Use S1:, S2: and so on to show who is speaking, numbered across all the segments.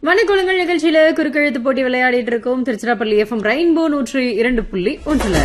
S1: வணக்கங்கள் நிகழ்ச்சியில குறுக்கெழுத்து போட்டி விளையாடிட்டு இருக்கோம் திருச்சிராப்பள்ளி எஃப்எம் ரெயின்போ நூற்றி இரண்டு புள்ளி ஒன்றுல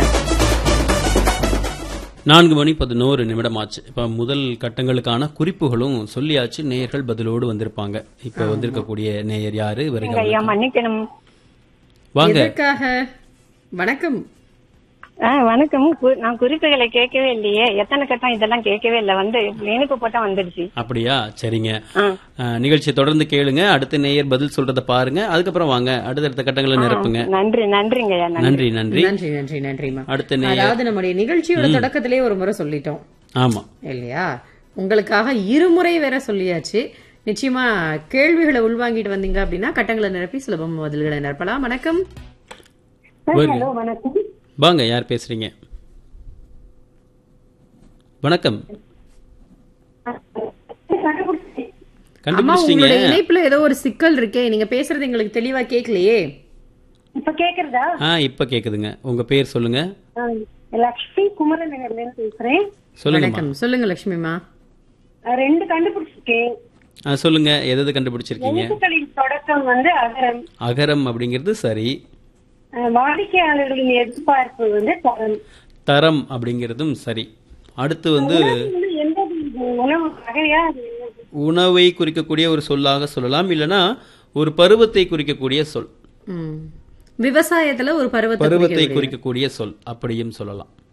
S2: நான்கு மணி பதினோரு நிமிடம் ஆச்சு இப்ப முதல் கட்டங்களுக்கான குறிப்புகளும் சொல்லியாச்சு நேயர்கள் பதிலோடு வந்திருப்பாங்க இப்ப வந்திருக்கக்கூடிய நேயர் யாரு வருக
S3: ஐயா மன்னிக்கணும்
S2: வாங்க
S1: எதற்காக வணக்கம்
S3: ஆ, வணக்கம் கு- நான் குறிப்புகளை கேட்கவே இல்லையே எத்தனை கட்டம் இதெல்லாம் கேட்கவே இல்லை வந்து இனிப்பு போட்டா வந்துடுச்சு
S2: அப்படியா சரிங்க
S3: ஆ.
S2: அஹ், நிகழ்ச்சியை தொடர்ந்து கேளுங்க அடுத்த நேயர் பதில் சொல்றத பாருங்க அதுக்கப்புறம் வாங்க அடுத்தடுத்த கட்டங்களை நிரப்புங்க
S3: நன்றி நன்றிங்க ஐயா நன்றி
S2: நன்றி நன்றி
S1: நன்றி நன்றி நன்றிமா
S2: அடுத்த நேயர்
S1: அதாவது நம்முடைய நிகழ்ச்சியோட தொடக்கத்திலே ஒரு முறை சொல்லிட்டோம்
S2: ஆமா
S1: இல்லையா உங்களுக்காக இருமுறை வேற சொல்லியாச்சு நிச்சயமா கேள்விகளை உள்வாங்கிட்டு வந்தீங்க அப்படின்னா கட்டங்களை நிரப்பி சுலபம் பதில்களை நிரப்பலாம் வணக்கம்
S2: வருங்க.
S3: வணக்கம்
S2: வாங்க யார் பேசுறீங்க வணக்கம்
S1: அம்மா
S2: கண்டுபிடிச்சிட்டீங்க
S1: உங்களுடைய இணைப்புல ஏதோ ஒரு சிக்கல் இருக்கே நீங்க பேசுறது எங்களுக்கு தெளிவா கேட்கலையே
S3: இப்ப கேக்குறதா
S2: ஆ இப்ப கேக்குதுங்க உங்க பேர் சொல்லுங்க
S3: ஆ, லக்ஷ்மி குமரநகர்ல இருந்து பேசுறேன்
S2: சொல்லுங்கம்மா
S1: வணக்கம் சொல்லுங்க லட்சுமிமா
S3: ஆ, ரெண்டு கண்டுபிடிச்சிருக்கேன்
S2: ஆ, சொல்லுங்க எதாவது கண்டுபிடிச்சிருக்கீங்க
S3: எழுத்துக்களின் தொடக்கம் வந்து அகரம்
S2: அகரம் அப்படிங்கிறது சரி
S3: ஆ, வாடிக்கையாளர்களின் எதிர்பார்ப்பு வந்து தரம்
S2: தரம் அப்படிங்கிறதும் சரி அடுத்து வந்து
S3: இது எந்த உணவு வகையா அது என்னது?
S2: உணவை குறிக்கக்கூடிய ஒரு சொல்லாக சொல்லலாம் இல்லனா ஒரு பருவத்தை குறிக்கக்கூடிய சொல்
S1: ம். விவசாயத்துல ஒரு பருவத்தை
S2: பருவத்தை
S1: குறிக்கக்கூடிய-
S2: குறிக்கக்கூடிய சொல் அப்படியும் சொல்லலாம்